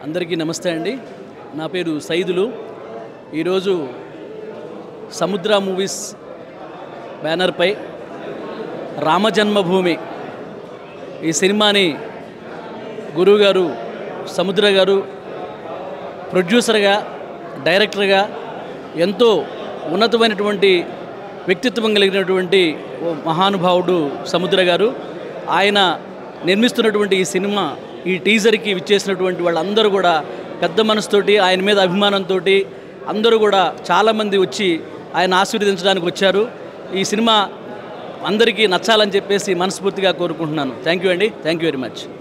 అందరికీ నమస్తే అండి నా పేరు సైదులు ఈరోజు సముద్ర మూవీస్ బ్యానర్పై రామజన్మభూమి ఈ సినిమాని గురువుగారు సముద్ర గారు ప్రొడ్యూసర్గా డైరెక్టర్గా ఎంతో ఉన్నతమైనటువంటి వ్యక్తిత్వం కలిగినటువంటి ఓ మహానుభావుడు సముద్ర గారు ఆయన నిర్మిస్తున్నటువంటి ఈ సినిమా ఈ టీజర్కి విచ్చేసినటువంటి వాళ్ళందరూ కూడా పెద్ద మనసుతోటి ఆయన మీద అభిమానంతో అందరూ కూడా చాలామంది వచ్చి ఆయన ఆశీర్వదించడానికి వచ్చారు ఈ సినిమా అందరికీ నచ్చాలని చెప్పేసి మనస్ఫూర్తిగా కోరుకుంటున్నాను థ్యాంక్ యూ అండి థ్యాంక్ యూ వెరీ మచ్